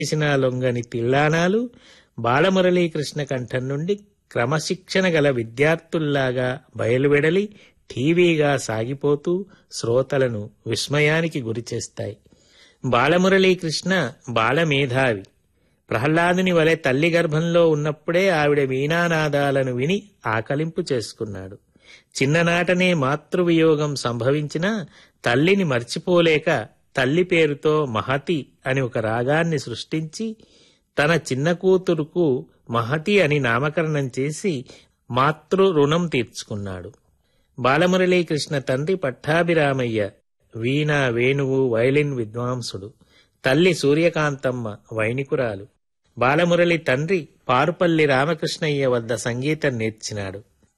చేసిన లొంగని తిల్లానాలు బాలమురళీకృష్ణ కంఠం నుండి క్రమశిక్షణ గల విద్యార్థుల్లాగా బయలువెడలి టీవీగా సాగిపోతూ శ్రోతలను విస్మయానికి గురిచేస్తాయి బాలమురళీకృష్ణ బాలమేధావి ప్రహ్లాదుని వలె తల్లి గర్భంలో ఉన్నప్పుడే ఆవిడ వీణానాదాలను విని ఆకలింపు చేసుకున్నాడు చిన్ననాటనే మాతృవియోగం సంభవించినా తల్లిని మర్చిపోలేక తల్లి పేరుతో మహతి అని ఒక రాగాన్ని సృష్టించి తన చిన్న కూతురుకు మహతి అని నామకరణం చేసి మాతృ రుణం తీర్చుకున్నాడు బాలమురళీకృష్ణ తండ్రి పట్టాభిరామయ్య వీణ వేణువు వైలిన్ విద్వాంసుడు తల్లి సూర్యకాంతమ్మ వైణికురాలు బాలమురళి తండ్రి పారుపల్లి రామకృష్ణయ్య వద్ద సంగీతం నేర్చినాడు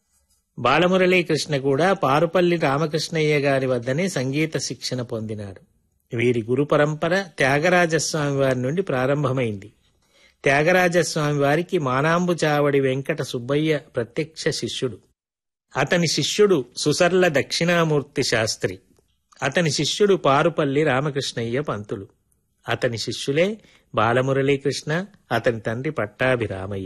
బాలమురళీకృష్ణ కూడా పారుపల్లి రామకృష్ణయ్య గారి వద్దనే సంగీత శిక్షణ పొందినాడు వీరి గురు పరంపర త్యాగరాజస్వామి వారి నుండి ప్రారంభమైంది త్యాగరాజస్వామి వారికి మానాంబు చావడి వెంకట సుబ్బయ్య ప్రత్యక్ష శిష్యుడు అతని శిష్యుడు సుసర్ల దక్షిణామూర్తి శాస్త్రి అతని శిష్యుడు పారుపల్లి రామకృష్ణయ్య పంతులు అతని శిష్యులే బాలమురళీకృష్ణ అతని తండ్రి పట్టాభిరామయ్య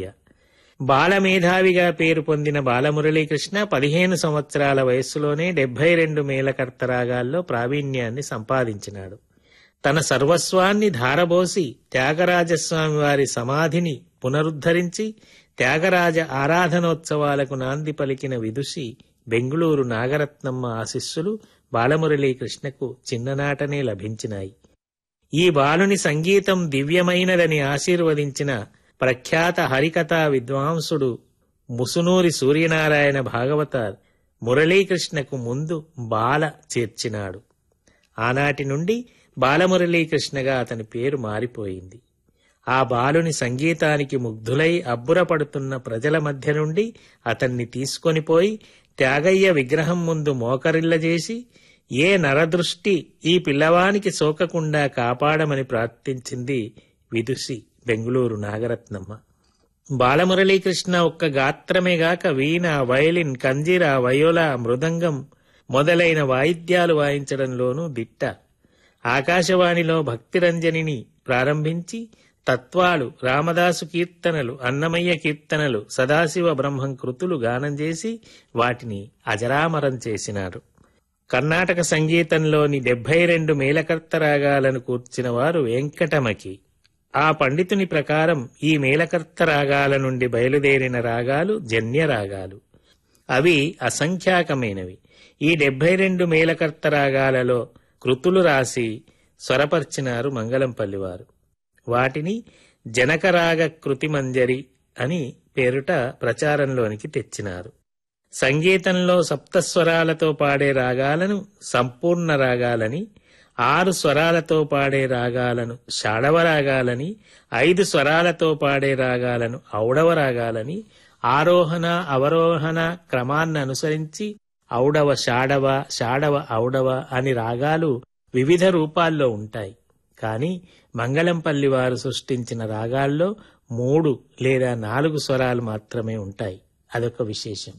బాలమేధావిగా పేరు పొందిన బాలమురళీకృష్ణ పదిహేను సంవత్సరాల వయస్సులోనే డెబ్బై రెండు మేళకర్త రాగాల్లో ప్రావీణ్యాన్ని సంపాదించినాడు తన సర్వస్వాన్ని ధారబోసి త్యాగరాజస్వామి వారి సమాధిని పునరుద్ధరించి త్యాగరాజ ఆరాధనోత్సవాలకు నాంది పలికిన విదుషి బెంగుళూరు నాగరత్నమ్మ ఆశిస్సులు బాలమురళీకృష్ణకు చిన్ననాటనే లభించినాయి ఈ బాలుని సంగీతం దివ్యమైనదని ఆశీర్వదించిన ప్రఖ్యాత హరికథా విద్వాంసుడు ముసునూరి సూర్యనారాయణ భాగవతార్ మురళీకృష్ణకు ముందు బాల చేర్చినాడు ఆనాటి నుండి బాలమురళీకృష్ణగా అతని పేరు మారిపోయింది ఆ బాలుని సంగీతానికి ముగ్ధులై అబ్బురపడుతున్న ప్రజల మధ్య నుండి అతన్ని తీసుకొనిపోయి త్యాగయ్య విగ్రహం ముందు మోకరిల్లజేసి ఏ నరదృష్టి ఈ పిల్లవానికి సోకకుండా కాపాడమని ప్రార్థించింది విదుషి బెంగుళూరు నాగరత్నమ్మ బాలమురళీకృష్ణ ఒక్క గాత్రమే గాక వీణ వయలిన్ కంజిర వయోల మృదంగం మొదలైన వాయిద్యాలు వాయించడంలోనూ దిట్ట ఆకాశవాణిలో భక్తిరంజనిని ప్రారంభించి తత్వాలు రామదాసు కీర్తనలు అన్నమయ్య కీర్తనలు సదాశివ బ్రహ్మం కృతులు గానం చేసి వాటిని అజరామరం చేసినారు కర్ణాటక సంగీతంలోని డెబ్బై రెండు మేలకర్త రాగాలను కూర్చిన వారు వెంకటమకి ఆ పండితుని ప్రకారం ఈ మేలకర్త రాగాల నుండి బయలుదేరిన రాగాలు జన్య రాగాలు అవి అసంఖ్యాకమైనవి ఈ డెబ్బై రెండు మేలకర్త రాగాలలో కృతులు రాసి స్వరపర్చినారు మంగళంపల్లి వారు వాటిని జనకరాగ కృతిమంజరి అని పేరుట ప్రచారంలోనికి తెచ్చినారు సంగీతంలో సప్తస్వరాలతో పాడే రాగాలను సంపూర్ణ రాగాలని ఆరు స్వరాలతో పాడే రాగాలను షాడవ రాగాలని ఐదు స్వరాలతో పాడే రాగాలను ఔడవ రాగాలని ఆరోహణ అవరోహణ క్రమాన్ని అనుసరించి ఔడవ షాడవ షాడవ ఔడవ అని రాగాలు వివిధ రూపాల్లో ఉంటాయి కానీ మంగళంపల్లి వారు సృష్టించిన రాగాల్లో మూడు లేదా నాలుగు స్వరాలు మాత్రమే ఉంటాయి అదొక విశేషం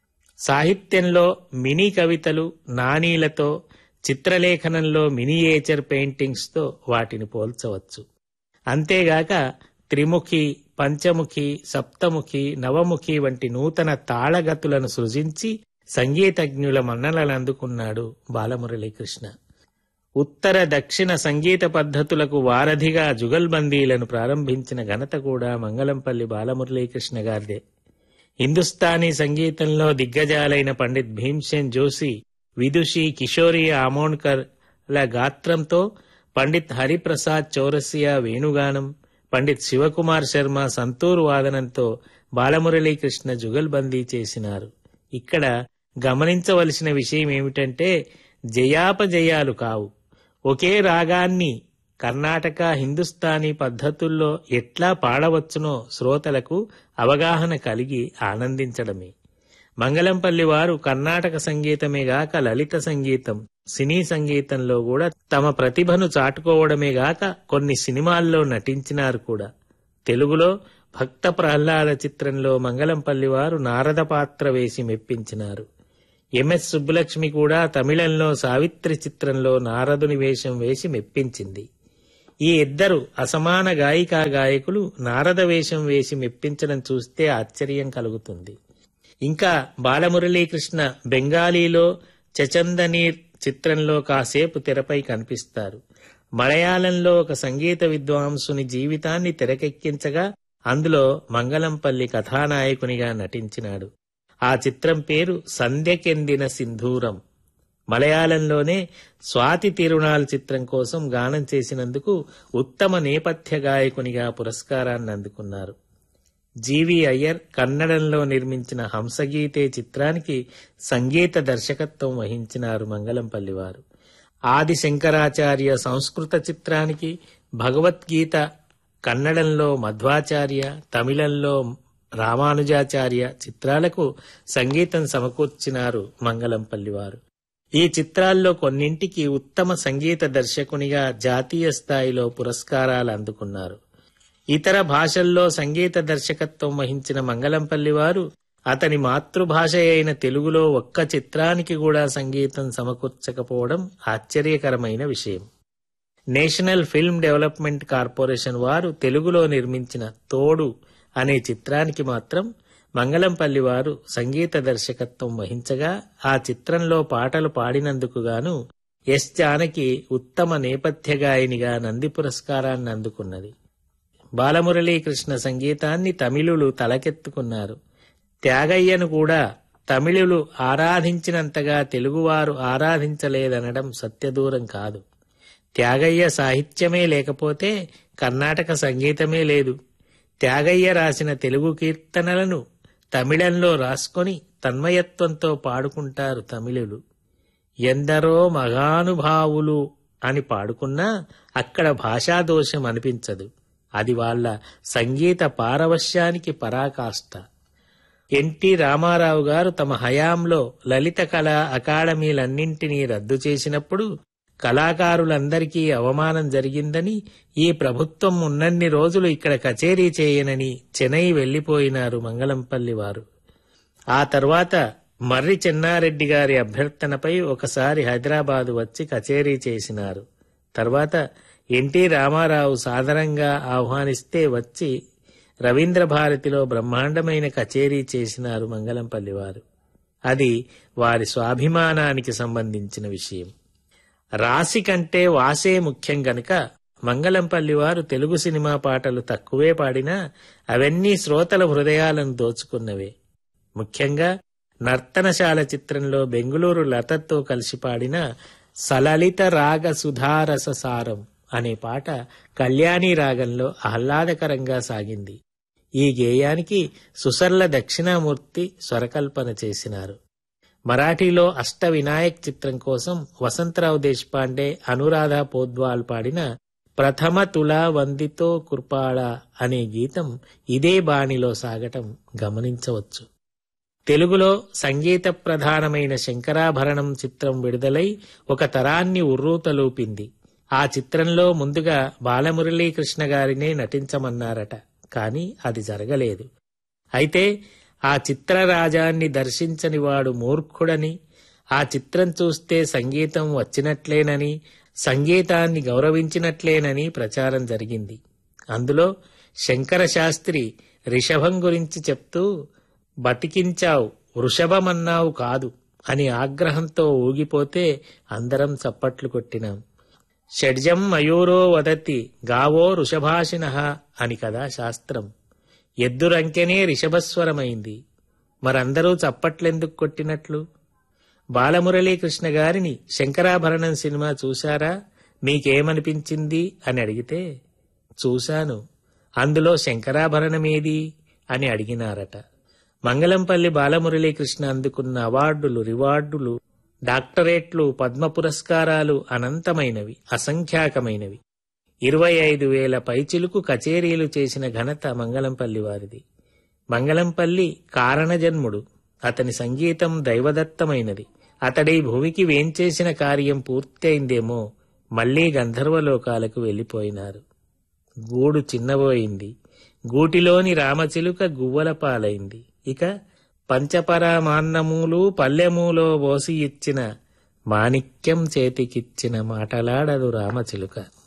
సాహిత్యంలో మినీ కవితలు నానీలతో చిత్రలేఖనంలో మినియేచర్ పెయింటింగ్స్తో వాటిని పోల్చవచ్చు అంతేగాక త్రిముఖి పంచముఖి సప్తముఖి నవముఖి వంటి నూతన తాళగతులను సృజించి సంగీతజ్ఞుల మన్ననలు అందుకున్నాడు బాలమురళీకృష్ణ ఉత్తర దక్షిణ సంగీత పద్ధతులకు వారధిగా జుగల్బందీలను ప్రారంభించిన ఘనత కూడా మంగళంపల్లి బాలమురళీకృష్ణ గారిదే హిందుస్థానీ సంగీతంలో దిగ్గజాలైన పండిత్ భీమ్సేన్ జోషి విదుషి కిషోరి ఆమోణ్కర్ ల గాత్రంతో పండిత్ హరిప్రసాద్ చౌరసియా వేణుగానం పండిత్ శివకుమార్ శర్మ సంతూరు వాదనంతో బాలమురళీకృష్ణ జుగల్బందీ చేసినారు ఇక్కడ గమనించవలసిన విషయం ఏమిటంటే జయాపజయాలు కావు ఒకే రాగాన్ని కర్ణాటక హిందుస్థానీ పద్ధతుల్లో ఎట్లా పాడవచ్చునో శ్రోతలకు అవగాహన కలిగి ఆనందించడమే మంగళంపల్లి వారు కర్ణాటక సంగీతమే గాక లలిత సంగీతం సినీ సంగీతంలో కూడా తమ ప్రతిభను చాటుకోవడమే గాక కొన్ని సినిమాల్లో నటించినారు కూడా తెలుగులో భక్త ప్రహ్లాద చిత్రంలో మంగళంపల్లి వారు నారద పాత్ర వేసి మెప్పించినారు ఎంఎస్ సుబ్బలక్ష్మి కూడా తమిళంలో సావిత్రి చిత్రంలో నారదుని వేషం వేసి మెప్పించింది ఈ ఇద్దరు అసమాన గాయికా గాయకులు నారద వేషం వేసి మెప్పించడం చూస్తే ఆశ్చర్యం కలుగుతుంది ఇంకా బాలమురళీకృష్ణ బెంగాలీలో చచందనీర్ చిత్రంలో కాసేపు తెరపై కనిపిస్తారు మలయాళంలో ఒక సంగీత విద్వాంసుని జీవితాన్ని తెరకెక్కించగా అందులో మంగళంపల్లి కథానాయకునిగా నటించినాడు ఆ చిత్రం పేరు సంధ్యకెందిన సింధూరం మలయాళంలోనే స్వాతి తిరునాల్ చిత్రం కోసం గానం చేసినందుకు ఉత్తమ నేపథ్య గాయకునిగా పురస్కారాన్ని అందుకున్నారు జీవి అయ్యర్ కన్నడంలో నిర్మించిన హంసగీతే చిత్రానికి సంగీత దర్శకత్వం వహించినారు మంగళంపల్లి వారు ఆది శంకరాచార్య సంస్కృత చిత్రానికి భగవద్గీత కన్నడంలో మధ్వాచార్య తమిళంలో రామానుజాచార్య చిత్రాలకు సంగీతం సమకూర్చినారు మంగళంపల్లి వారు ఈ చిత్రాల్లో కొన్నింటికి ఉత్తమ సంగీత దర్శకునిగా జాతీయ స్థాయిలో పురస్కారాలు అందుకున్నారు ఇతర భాషల్లో సంగీత దర్శకత్వం వహించిన మంగళంపల్లి వారు అతని మాతృభాష అయిన తెలుగులో ఒక్క చిత్రానికి కూడా సంగీతం సమకూర్చకపోవడం ఆశ్చర్యకరమైన విషయం నేషనల్ ఫిల్మ్ డెవలప్మెంట్ కార్పొరేషన్ వారు తెలుగులో నిర్మించిన తోడు అనే చిత్రానికి మాత్రం మంగళంపల్లి వారు సంగీత దర్శకత్వం వహించగా ఆ చిత్రంలో పాటలు పాడినందుకు గాను ఎస్ జానకి ఉత్తమ నేపథ్య గాయనిగా నంది పురస్కారాన్ని అందుకున్నది బాలమురళీకృష్ణ సంగీతాన్ని తమిళులు తలకెత్తుకున్నారు త్యాగయ్యను కూడా తమిళులు ఆరాధించినంతగా తెలుగువారు ఆరాధించలేదనడం సత్యదూరం కాదు త్యాగయ్య సాహిత్యమే లేకపోతే కర్ణాటక సంగీతమే లేదు త్యాగయ్య రాసిన తెలుగు కీర్తనలను తమిళంలో రాసుకొని తన్మయత్వంతో పాడుకుంటారు తమిళులు ఎందరో మహానుభావులు అని పాడుకున్నా అక్కడ భాషాదోషం అనిపించదు అది వాళ్ళ సంగీత పారవశ్యానికి పరాకాష్ట ఎన్టీ రామారావు గారు తమ హయాంలో లలిత కళా అకాడమీలన్నింటినీ రద్దు చేసినప్పుడు కళాకారులందరికీ అవమానం జరిగిందని ఈ ప్రభుత్వం ఉన్నన్ని రోజులు ఇక్కడ కచేరీ చేయనని చెన్నై వెళ్లిపోయినారు మంగళంపల్లి వారు ఆ తర్వాత మర్రి చెన్నారెడ్డి గారి అభ్యర్థనపై ఒకసారి హైదరాబాదు వచ్చి కచేరీ చేసినారు తర్వాత ఎన్టీ రామారావు సాదరంగా ఆహ్వానిస్తే వచ్చి రవీంద్ర భారతిలో బ్రహ్మాండమైన కచేరీ చేసినారు మంగళంపల్లి వారు అది వారి స్వాభిమానానికి సంబంధించిన విషయం రాశి కంటే వాసే ముఖ్యం గనుక మంగళంపల్లి వారు తెలుగు సినిమా పాటలు తక్కువే పాడినా అవన్నీ శ్రోతల హృదయాలను దోచుకున్నవే ముఖ్యంగా నర్తనశాల చిత్రంలో బెంగుళూరు లతతో కలిసి పాడిన సలలిత రాగ సుధారస సారం అనే పాట కళ్యాణి రాగంలో ఆహ్లాదకరంగా సాగింది ఈ గేయానికి సుసర్ల దక్షిణామూర్తి స్వరకల్పన చేసినారు మరాఠీలో అష్ట వినాయక్ చిత్రం కోసం వసంతరావు దేశపాండే అనురాధ పోద్వాల్ పాడిన ప్రథమ తులా వందితో కుర్పాళ అనే గీతం ఇదే బాణిలో సాగటం గమనించవచ్చు తెలుగులో సంగీత ప్రధానమైన శంకరాభరణం చిత్రం విడుదలై ఒక తరాన్ని ఉర్రూతలూపింది ఆ చిత్రంలో ముందుగా బాలమురళీకృష్ణ గారినే నటించమన్నారట కాని అది జరగలేదు అయితే ఆ చిత్రరాజాన్ని దర్శించని వాడు మూర్ఖుడని ఆ చిత్రం చూస్తే సంగీతం వచ్చినట్లేనని సంగీతాన్ని గౌరవించినట్లేనని ప్రచారం జరిగింది అందులో శంకర శాస్త్రి రిషభం గురించి చెప్తూ బతికించావు వృషభమన్నావు కాదు అని ఆగ్రహంతో ఊగిపోతే అందరం చప్పట్లు కొట్టినాం షడ్జం మయూరో వదతి గావో వృషభాషిణ అని కదా శాస్త్రం ఎద్దురంకెనే రిషభస్వరమైంది మరందరూ చప్పట్లెందుకు కొట్టినట్లు బాలమురళీకృష్ణ గారిని శంకరాభరణం సినిమా చూశారా మీకేమనిపించింది అని అడిగితే చూశాను అందులో శంకరాభరణమేది అని అడిగినారట మంగళంపల్లి బాలమురళీకృష్ణ అందుకున్న అవార్డులు రివార్డులు డాక్టరేట్లు పద్మ పురస్కారాలు అనంతమైనవి అసంఖ్యాకమైనవి ఇరవై ఐదు వేల పైచిలుకు కచేరీలు చేసిన ఘనత మంగళంపల్లి వారిది మంగళంపల్లి కారణజన్ముడు అతని సంగీతం దైవదత్తమైనది అతడి భూమికి వేంచేసిన కార్యం పూర్తయిందేమో మళ్లీ గంధర్వలోకాలకు వెళ్లిపోయినారు గూడు చిన్నబోయింది గూటిలోని రామచిలుక గువ్వల పాలైంది ఇక పంచపరమాన్నములు పల్లెములో పోసి ఇచ్చిన మాణిక్యం చేతికిచ్చిన మాటలాడదు రామచిలుక